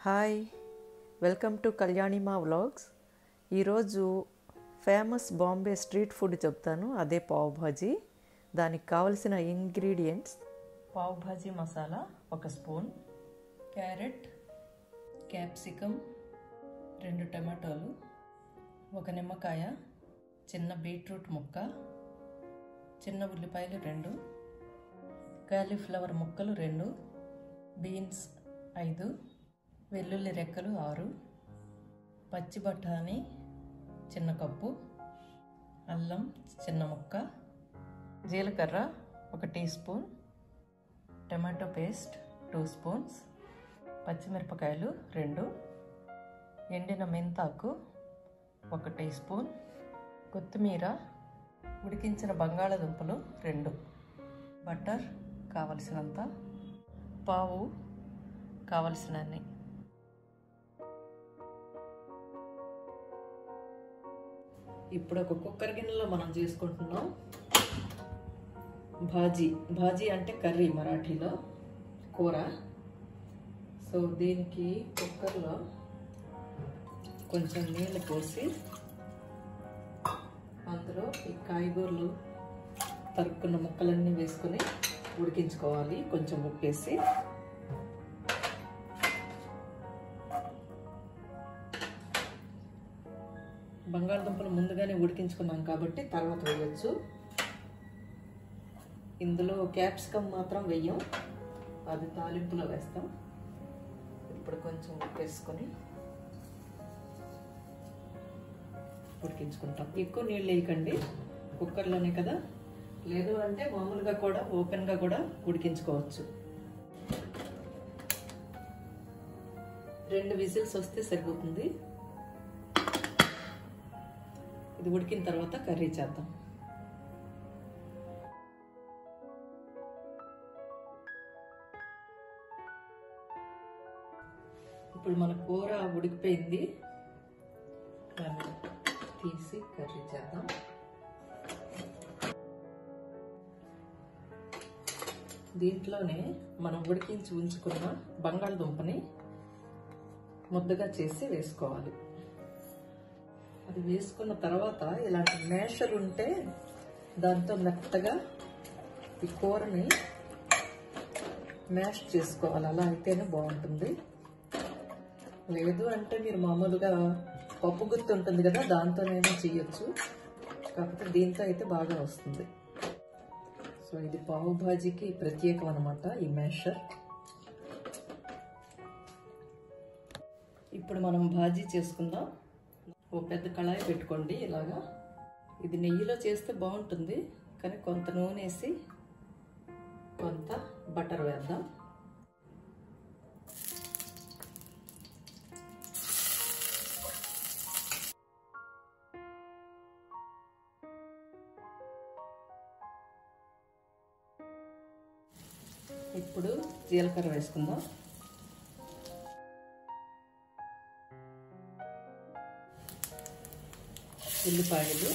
hi welcome to Kalyanima vlogs ఈరోజు famous Bombay street food చెప్తాను అదే పావ్ భాజీ దానికి కావలసిన ఇంగ్రీడియంట్స్ పావ్ భాజీ మసాలా ఒక స్పూన్ క్యారెట్ క్యాప్సికమ్ రెండు టమాటోలు ఒక నిమ్మకాయ చిన్న బీట్రూట్ ముక్క చిన్న ఉల్లిపాయలు రెండు కాలీఫ్లవర్ ముక్కలు రెండు బీన్స్ ఐదు వెల్లుల్లి రెక్కలు ఆరు పచ్చి బఠానీ చిన్న కప్పు అల్లం చిన్న ముక్క జీలకర్ర ఒక teaspoon tomato paste two spoons పచ్చిమిరపకాయలు రెండు ఎండిన మెంతాకు ఒక టీ స్పూన్ కొత్తిమీర ఉడికించిన బంగాళదుంపలు రెండు బటర్ కావలసినంత పావు కావలసినన్ని ఇప్పుడు ఒక కుక్కర్ గిన్నెలో మనం చేసుకుంటున్నాం భాజీ భాజీ అంటే కర్రీ మరాఠీలో కూర సో దీనికి కుక్కర్లో కొంచెం నీళ్ళు పోసి అందులో ఈ కాయగూరలు తరుక్కున్న ముక్కలన్నీ వేసుకొని ఉడికించుకోవాలి కొంచెం ఉప్పేసి బంగాళదుంపలు ముందుగానే ఉడికించుకున్నాం కాబట్టి తర్వాత వేయచ్చు ఇందులో క్యాప్సికమ్ మాత్రం వెయ్యం అది తాలింపులో వేస్తాం ఇప్పుడు కొంచెం ఉప్పు వేసుకొని ఉడికించుకుంటాం ఎక్కువ నీళ్ళు వేయకండి కుక్కర్లోనే కదా లేదు అంటే మామూలుగా కూడా ఓపెన్గా కూడా ఉడికించుకోవచ్చు రెండు విజిల్స్ వస్తే సరిపోతుంది ఇది ఉడికిన తర్వాత కర్రీ చేద్దాం ఇప్పుడు మన కూర ఉడికిపోయింది దాన్ని తీసి కర్రీ చేద్దాం దీంట్లోనే మనం ఉడికించి ఉంచుకున్న బంగాళదుంపని ముద్దగా చేసి వేసుకోవాలి అది వేసుకున్న తర్వాత ఇలాంటి మేషర్ ఉంటే దాంతో మెత్తగా ఈ కూరని మ్యాష్ చేసుకోవాలి అలా అయితేనే బాగుంటుంది లేదు అంటే మీరు మామూలుగా పప్పు గుర్తు ఉంటుంది కదా దాంతోనైనా చేయొచ్చు కాకపోతే దీంతో అయితే బాగా వస్తుంది సో ఇది పావు భాజీకి ప్రత్యేకం అనమాట ఈ మ్యాషర్ ఇప్పుడు మనం భాజీ చేసుకుందాం ఓ పెద్ద కళాయి పెట్టుకోండి ఇలాగా ఇది నెయ్యిలో చేస్తే బాగుంటుంది కానీ కొంత నూనె వేసి కొంత బటర్ వేద్దాం ఇప్పుడు జీలకర్ర వేసుకుందాం ఉల్లిపాయలు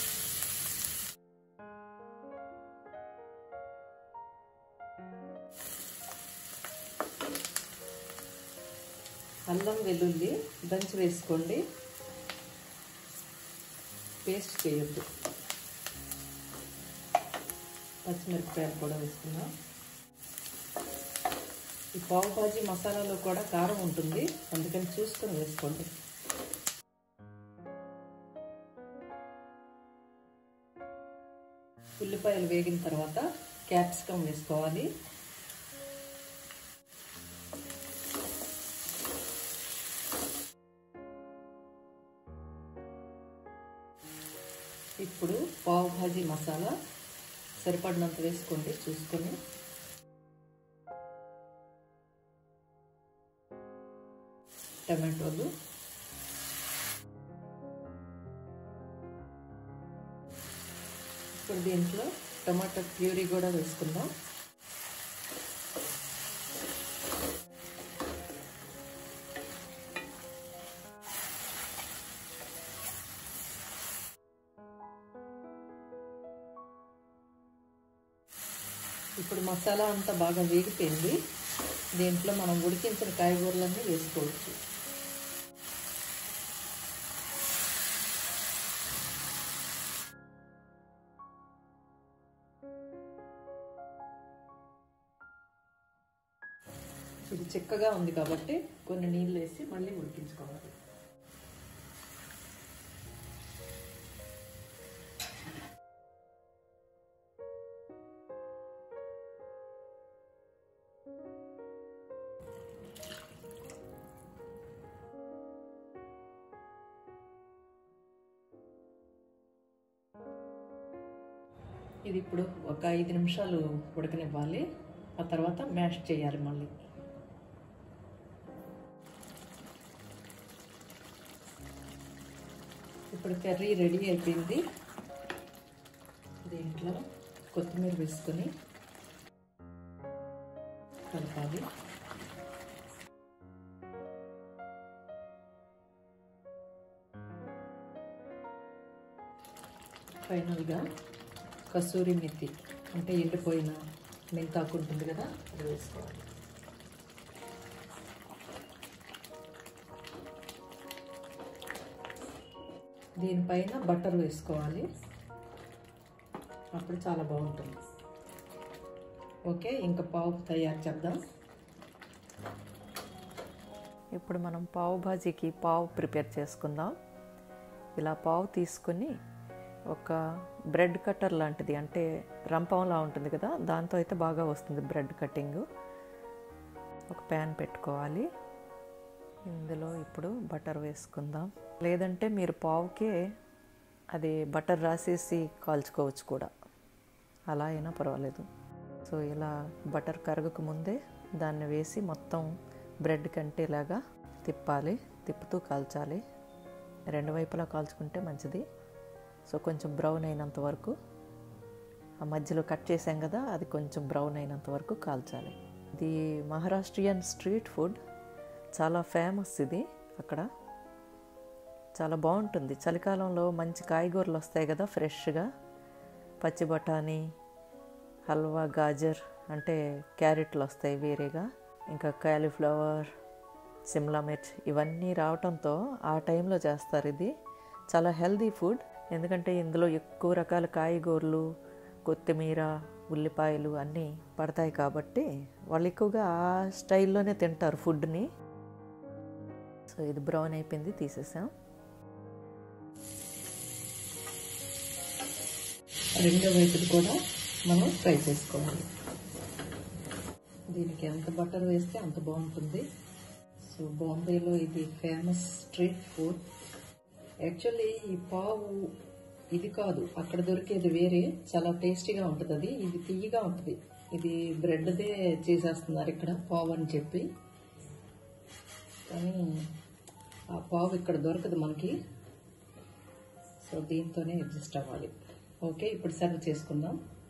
అల్లం వెల్లుల్లి దంచి వేసుకోండి పేస్ట్ చేయొద్దు పచ్చిమిరపకాయలు కూడా వేసుకుందాం ఈ పావు భాజీ మసాలాలో కూడా కారం ఉంటుంది అందుకని చూసుకొని వేసుకోండి ఉల్లిపాయలు వేగిన తర్వాత క్యాప్సికమ్ వేసుకోవాలి ఇప్పుడు పావు భాజీ మసాలా సరిపడినంత వేసుకోండి చూసుకొని టమాటోలు ఇప్పుడు దీంట్లో టమాటో ప్యూరీ కూడా వేసుకుందాం ఇప్పుడు మసాలా అంతా బాగా వేగిపోయింది దీంట్లో మనం ఉడికించిన కాయగూరలన్నీ వేసుకోవచ్చు ఇది చిక్కగా ఉంది కాబట్టి కొన్ని నీళ్ళు వేసి మళ్ళీ ఉడికించుకోవాలి ఇది ఇప్పుడు ఒక ఐదు నిమిషాలు ఉడకనివ్వాలి ఆ తర్వాత మ్యాష్ చేయాలి మళ్ళీ ఇప్పుడు కర్రీ రెడీ అయిపోయింది దీంట్లో కొత్తిమీర వేసుకొని కలపాలి ఫైనల్గా కసూరి మెత్తి అంటే ఎండిపోయిన మెంతాకు ఉంటుంది కదా అది వేసుకోవాలి దీనిపైన బటర్ వేసుకోవాలి అప్పుడు చాలా బాగుంటుంది ఓకే ఇంకా పావు తయారు చేద్దాం ఇప్పుడు మనం పావు భాజీకి పావు ప్రిపేర్ చేసుకుందాం ఇలా పావు తీసుకుని ఒక బ్రెడ్ కట్టర్ లాంటిది అంటే రంపంలా ఉంటుంది కదా దాంతో అయితే బాగా వస్తుంది బ్రెడ్ కటింగ్ ఒక ప్యాన్ పెట్టుకోవాలి ఇందులో ఇప్పుడు బటర్ వేసుకుందాం లేదంటే మీరు పావుకే అది బటర్ రాసేసి కాల్చుకోవచ్చు కూడా అలా అయినా పర్వాలేదు సో ఇలా బటర్ కరగక ముందే దాన్ని వేసి మొత్తం బ్రెడ్ కంటేలాగా తిప్పాలి తిప్పుతూ కాల్చాలి రెండు వైపులా కాల్చుకుంటే మంచిది సో కొంచెం బ్రౌన్ అయినంత వరకు ఆ మధ్యలో కట్ చేసాం కదా అది కొంచెం బ్రౌన్ అయినంత వరకు కాల్చాలి ఇది మహారాష్ట్రియన్ స్ట్రీట్ ఫుడ్ చాలా ఫేమస్ ఇది అక్కడ చాలా బాగుంటుంది చలికాలంలో మంచి కాయగూరలు వస్తాయి కదా ఫ్రెష్గా పచ్చి బఠానీ హల్వా గాజర్ అంటే క్యారెట్లు వస్తాయి వేరేగా ఇంకా కాలీఫ్లవర్ సిమ్లా మిర్చ్ ఇవన్నీ రావటంతో ఆ టైంలో చేస్తారు ఇది చాలా హెల్దీ ఫుడ్ ఎందుకంటే ఇందులో ఎక్కువ రకాల కాయగూరలు కొత్తిమీర ఉల్లిపాయలు అన్నీ పడతాయి కాబట్టి వాళ్ళు ఎక్కువగా ఆ స్టైల్లోనే తింటారు ఫుడ్ని సో ఇది బ్రౌన్ అయిపోయింది తీసేసాం రెండో వైపుది కూడా మనం ఫ్రై చేసుకోవాలి దీనికి ఎంత బటర్ వేస్తే అంత బాగుంటుంది సో బాంబేలో ఇది ఫేమస్ స్ట్రీట్ ఫుడ్ యాక్చువల్లీ ఈ పావు ఇది కాదు అక్కడ దొరికేది వేరే చాలా టేస్టీగా ఉంటుంది అది ఇది తీయగా ఉంటుంది ఇది బ్రెడ్దే చేసేస్తున్నారు ఇక్కడ పావు అని చెప్పి కానీ ఆ పావు ఇక్కడ దొరకదు మనకి సో దీంతోనే అడ్జస్ట్ అవ్వాలి ఓకే ఇప్పుడు సర్వ్ చేసుకుందాం